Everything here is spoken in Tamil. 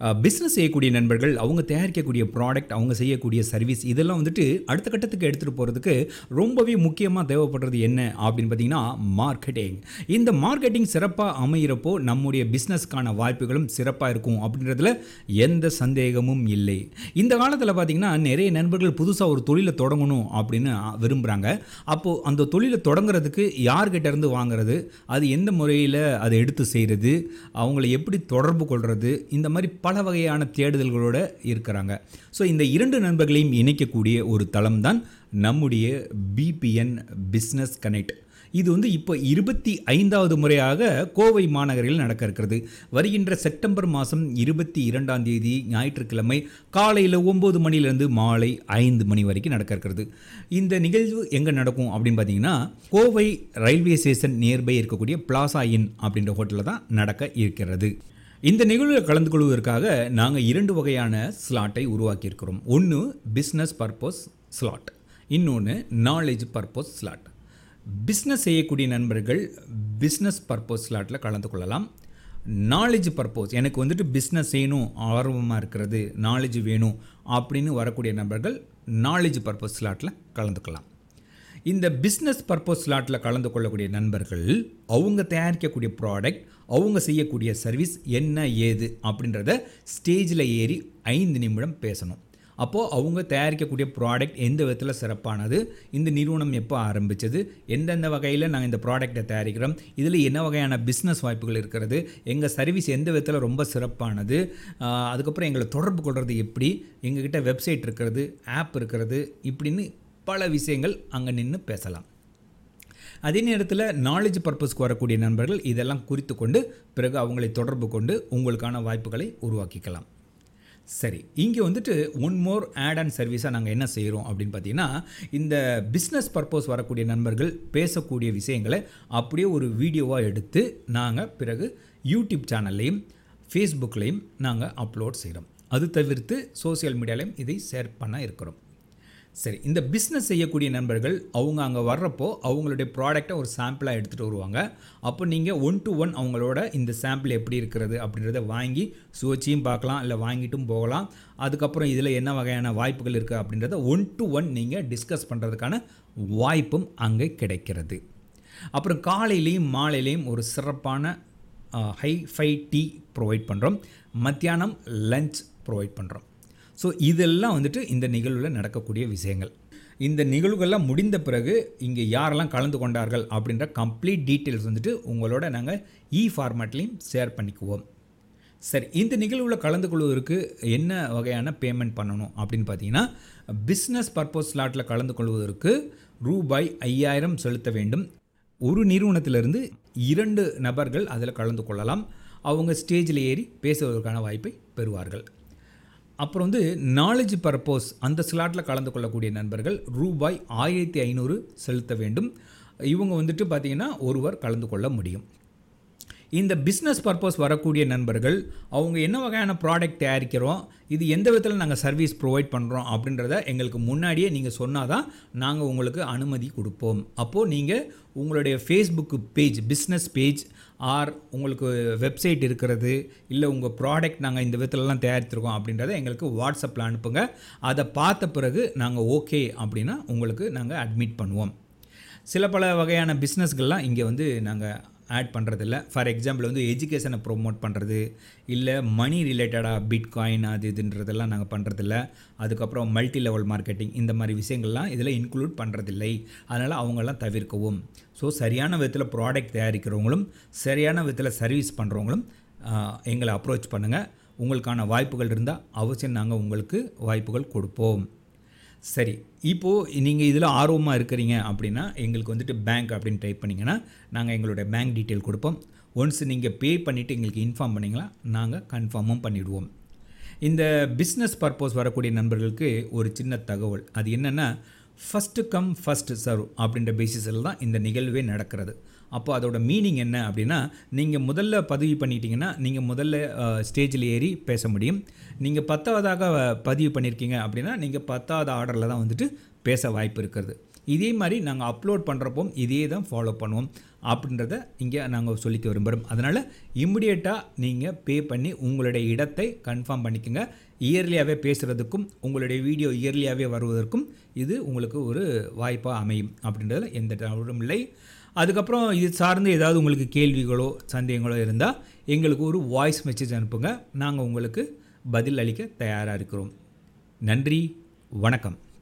பிஸ்னஸ் செய்யக்கூடிய நண்பர்கள் அவங்க தயாரிக்கக்கூடிய ப்ராடக்ட் அவங்க செய்யக்கூடிய சர்வீஸ் இதெல்லாம் வந்துட்டு அடுத்த கட்டத்துக்கு எடுத்துகிட்டு போகிறதுக்கு ரொம்பவே முக்கியமாக தேவைப்படுறது என்ன அப்படின்னு பார்த்தீங்கன்னா மார்க்கெட்டிங் இந்த மார்க்கெட்டிங் சிறப்பாக அமைகிறப்போ நம்முடைய பிஸ்னஸ்க்கான வாய்ப்புகளும் சிறப்பாக இருக்கும் அப்படின்றதுல எந்த சந்தேகமும் இல்லை இந்த காலத்தில் பார்த்தீங்கன்னா நிறைய நண்பர்கள் புதுசாக ஒரு தொழிலை தொடங்கணும் அப்படின்னு விரும்புகிறாங்க அப்போது அந்த தொழிலை தொடங்குறதுக்கு யார்கிட்ட இருந்து வாங்குறது அது எந்த முறையில் அதை எடுத்து செய்கிறது அவங்கள எப்படி தொடர்பு கொள்வது இந்த மாதிரி பல வகையான தேடுதல்களோடு இருக்கிறாங்க ஸோ இந்த இரண்டு நண்பர்களையும் இணைக்கக்கூடிய ஒரு தளம் தான் நம்முடைய பிபிஎன் பிஸ்னஸ் கனெக்ட் இது வந்து இப்போ இருபத்தி ஐந்தாவது முறையாக கோவை மாநகரில் நடக்க இருக்கிறது வருகின்ற செப்டம்பர் மாதம் இருபத்தி இரண்டாம் தேதி ஞாயிற்றுக்கிழமை காலையில் ஒம்பது மணிலேருந்து மாலை ஐந்து மணி வரைக்கும் நடக்க இருக்கிறது இந்த நிகழ்வு எங்கே நடக்கும் அப்படின்னு பார்த்தீங்கன்னா கோவை ரயில்வே ஸ்டேஷன் நியர்பை இருக்கக்கூடிய பிளாசா இன் அப்படின்ற ஹோட்டலில் தான் நடக்க இருக்கிறது இந்த நிகழ்வில் கலந்து கொள்வதற்காக நாங்கள் இரண்டு வகையான ஸ்லாட்டை உருவாக்கியிருக்கிறோம் ஒன்று பிஸ்னஸ் பர்பஸ் ஸ்லாட் இன்னொன்று நாலேஜ் பர்பஸ் ஸ்லாட் பிஸ்னஸ் செய்யக்கூடிய நண்பர்கள் பிஸ்னஸ் பர்பஸ் ஸ்லாட்டில் கலந்து கொள்ளலாம் நாலேஜ் பர்பஸ் எனக்கு வந்துட்டு பிஸ்னஸ் செய்யணும் ஆர்வமாக இருக்கிறது நாலேஜ் வேணும் அப்படின்னு வரக்கூடிய நண்பர்கள் நாலேஜ் பர்பஸ் ஸ்லாட்டில் கலந்துக்கலாம் இந்த பிஸ்னஸ் பர்பஸ் ஸ்லாட்டில் கலந்து கொள்ளக்கூடிய நண்பர்கள் அவங்க தயாரிக்கக்கூடிய ப்ராடக்ட் அவங்க செய்யக்கூடிய சர்வீஸ் என்ன ஏது அப்படின்றத ஸ்டேஜில் ஏறி ஐந்து நிமிடம் பேசணும் அப்போது அவங்க தயாரிக்கக்கூடிய ப்ராடக்ட் எந்த விதத்தில் சிறப்பானது இந்த நிறுவனம் எப்போ ஆரம்பித்தது எந்தெந்த வகையில் நாங்கள் இந்த ப்ராடக்டை தயாரிக்கிறோம் இதில் என்ன வகையான பிஸ்னஸ் வாய்ப்புகள் இருக்கிறது எங்கள் சர்வீஸ் எந்த விதத்தில் ரொம்ப சிறப்பானது ஆஹ் அதுக்கப்புறம் எங்களை தொடர்பு கொள்வது எப்படி எங்ககிட்ட வெப்சைட் இருக்கிறது ஆப் இருக்கிறது இப்படின்னு பல விஷயங்கள் அங்கே நின்று பேசலாம் அதே நேரத்தில் நாலேஜ் பர்பஸ்க்கு வரக்கூடிய நண்பர்கள் இதெல்லாம் குறித்து கொண்டு பிறகு அவங்களை தொடர்பு கொண்டு உங்களுக்கான வாய்ப்புகளை உருவாக்கிக்கலாம் சரி இங்கே வந்துட்டு ஒன் மோர் ஆட் அண்ட் சர்வீஸாக நாங்கள் என்ன செய்கிறோம் அப்படின்னு பார்த்தீங்கன்னா இந்த பிஸ்னஸ் பர்பஸ் வரக்கூடிய நண்பர்கள் பேசக்கூடிய விஷயங்களை அப்படியே ஒரு வீடியோவாக எடுத்து நாங்கள் பிறகு யூடியூப் சேனல்லையும் ஃபேஸ்புக்லேயும் நாங்கள் அப்லோட் செய்கிறோம் அது தவிர்த்து சோஷியல் மீடியாலையும் இதை ஷேர் பண்ண இருக்கிறோம் சரி இந்த பிஸ்னஸ் செய்யக்கூடிய நண்பர்கள் அவங்க அங்கே வர்றப்போ அவங்களுடைய ப்ராடக்டை ஒரு சாம்பிளாக எடுத்துகிட்டு வருவாங்க அப்போ நீங்கள் ஒன் டு ஒன் அவங்களோட இந்த சாம்பிள் எப்படி இருக்கிறது அப்படின்றத வாங்கி சுவச்சியும் பார்க்கலாம் இல்லை வாங்கிட்டும் போகலாம் அதுக்கப்புறம் இதில் என்ன வகையான வாய்ப்புகள் இருக்குது அப்படின்றத ஒன் டு ஒன் நீங்கள் டிஸ்கஸ் பண்ணுறதுக்கான வாய்ப்பும் அங்கே கிடைக்கிறது அப்புறம் காலையிலையும் மாலையிலையும் ஒரு சிறப்பான ஹை ஃபை டீ ப்ரொவைட் பண்ணுறோம் மத்தியானம் லஞ்ச் ப்ரொவைட் பண்ணுறோம் ஸோ இதெல்லாம் வந்துட்டு இந்த நிகழ்வில் நடக்கக்கூடிய விஷயங்கள் இந்த நிகழ்வுகள்லாம் முடிந்த பிறகு இங்கே யாரெல்லாம் கலந்து கொண்டார்கள் அப்படின்ற கம்ப்ளீட் டீட்டெயில்ஸ் வந்துட்டு உங்களோட நாங்கள் இ ஃபார்மேட்லேயும் ஷேர் பண்ணிக்குவோம் சரி இந்த நிகழ்வில் கலந்து கொள்வதற்கு என்ன வகையான பேமெண்ட் பண்ணணும் அப்படின்னு பார்த்தீங்கன்னா பிஸ்னஸ் பர்பஸ் ஸ்லாட்டில் கலந்து கொள்வதற்கு ரூபாய் ஐயாயிரம் செலுத்த வேண்டும் ஒரு நிறுவனத்திலிருந்து இரண்டு நபர்கள் அதில் கலந்து கொள்ளலாம் அவங்க ஸ்டேஜில் ஏறி பேசுவதற்கான வாய்ப்பை பெறுவார்கள் அப்புறம் வந்து நாலேஜ் பர்பஸ் அந்த ஸ்லாட்டில் கலந்து கொள்ளக்கூடிய நண்பர்கள் ரூபாய் ஆயிரத்தி ஐநூறு செலுத்த வேண்டும் இவங்க வந்துட்டு பார்த்திங்கன்னா ஒருவர் கலந்து கொள்ள முடியும் இந்த பிஸ்னஸ் பர்பஸ் வரக்கூடிய நண்பர்கள் அவங்க என்ன வகையான ப்ராடக்ட் தயாரிக்கிறோம் இது எந்த விதத்தில் நாங்கள் சர்வீஸ் ப்ரொவைட் பண்ணுறோம் அப்படின்றத எங்களுக்கு முன்னாடியே நீங்கள் சொன்னால் தான் நாங்கள் உங்களுக்கு அனுமதி கொடுப்போம் அப்போது நீங்கள் உங்களுடைய Facebook page business page or உங்களுக்கு வெப்சைட் இருக்கிறது இல்லை உங்கள் ப்ராடக்ட் நாங்கள் இந்த விதத்துலலாம் தயாரித்திருக்கோம் அப்படின்றத எங்களுக்கு வாட்ஸ்அப்பில் அனுப்புங்க அதை பார்த்த பிறகு நாங்கள் ஓகே அப்படின்னா உங்களுக்கு நாங்கள் அட்மிட் பண்ணுவோம் சில பல வகையான பிஸ்னஸ்கள்லாம் இங்கே வந்து நாங்கள் ஆட் பண்ணுறதில்ல ஃபார் எக்ஸாம்பிள் வந்து எஜுகேஷனை ப்ரொமோட் பண்ணுறது இல்லை மணி ரிலேட்டடாக பிட்காயின் அது இதுன்றதெல்லாம் நாங்கள் பண்ணுறதில்ல அதுக்கப்புறம் மல்டி லெவல் மார்க்கெட்டிங் இந்த மாதிரி விஷயங்கள்லாம் இதில் இன்க்ளூட் பண்ணுறதில்லை அதனால் அவங்கெல்லாம் தவிர்க்கவும் ஸோ சரியான விதத்தில் ப்ராடக்ட் தயாரிக்கிறவங்களும் சரியான விதத்தில் சர்வீஸ் பண்ணுறவங்களும் ஆஹ், எங்களை அப்ரோச் பண்ணுங்கள் உங்களுக்கான வாய்ப்புகள் இருந்தால் அவசியம் நாங்கள் உங்களுக்கு வாய்ப்புகள் கொடுப்போம் சரி இப்போது நீங்கள் இதில் ஆர்வமாக இருக்கிறீங்க அப்படின்னா எங்களுக்கு வந்துட்டு பேங்க் அப்படின்னு டைப் பண்ணிங்கன்னா நாங்கள் எங்களுடைய பேங்க் டீட்டெயில் கொடுப்போம் ஒன்ஸ் நீங்கள் பே பண்ணிவிட்டு எங்களுக்கு இன்ஃபார்ம் பண்ணிங்களா நாங்கள் கன்ஃபார்மும் பண்ணிவிடுவோம் இந்த பிஸ்னஸ் பர்பஸ் வரக்கூடிய நண்பர்களுக்கு ஒரு சின்ன தகவல் அது என்னென்னா ஃபஸ்ட்டு கம் ஃபஸ்ட்டு சர்வ் அப்படின்ற பேசிஸில் தான் இந்த நிகழ்வே நடக்கிறது அப்போ அதோட மீனிங் என்ன அப்படின்னா நீங்கள் முதல்ல பதிவு பண்ணிட்டீங்கன்னா நீங்கள் முதல்ல ஸ்டேஜில் ஏறி பேச முடியும் நீங்கள் பத்தாவதாக பதிவு பண்ணியிருக்கீங்க அப்படின்னா நீங்கள் பத்தாவது ஆர்டரில் தான் வந்துட்டு பேச வாய்ப்பு இருக்கிறது இதே மாதிரி நாங்கள் அப்லோட் பண்ணுறப்போ இதே தான் ஃபாலோ பண்ணுவோம் அப்படின்றத இங்கே நாங்கள் சொல்லிக்க விரும்புகிறோம் அதனால் இம்மிடியேட்டாக நீங்கள் பே பண்ணி உங்களுடைய இடத்தை கன்ஃபார்ம் பண்ணிக்கோங்க இயர்லியாகவே பேசுகிறதுக்கும் உங்களுடைய வீடியோ இயர்லியாகவே வருவதற்கும் இது உங்களுக்கு ஒரு வாய்ப்பாக அமையும் அப்படின்றதுல எந்த டவுட்டும் இல்லை அதுக்கப்புறம் இது சார்ந்து ஏதாவது உங்களுக்கு கேள்விகளோ சந்தேகங்களோ இருந்தால் எங்களுக்கு ஒரு வாய்ஸ் மெசேஜ் அனுப்புங்க நாங்கள் உங்களுக்கு பதில் அளிக்க தயாராக இருக்கிறோம் நன்றி வணக்கம்